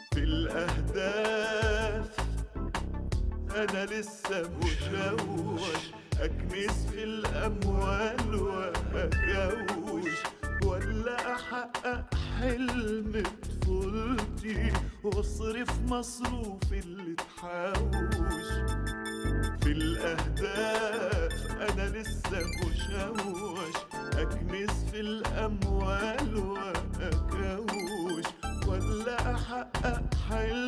في الأهداف أنا لسه مشوش أكنس في الأموال وأكوش ولا أحقق حلم طفولتي وأصرف مصروف اللي تحوش في الأهداف أنا لسه مشوش أكنس في الأموال وأكوش ولا أحقق حلم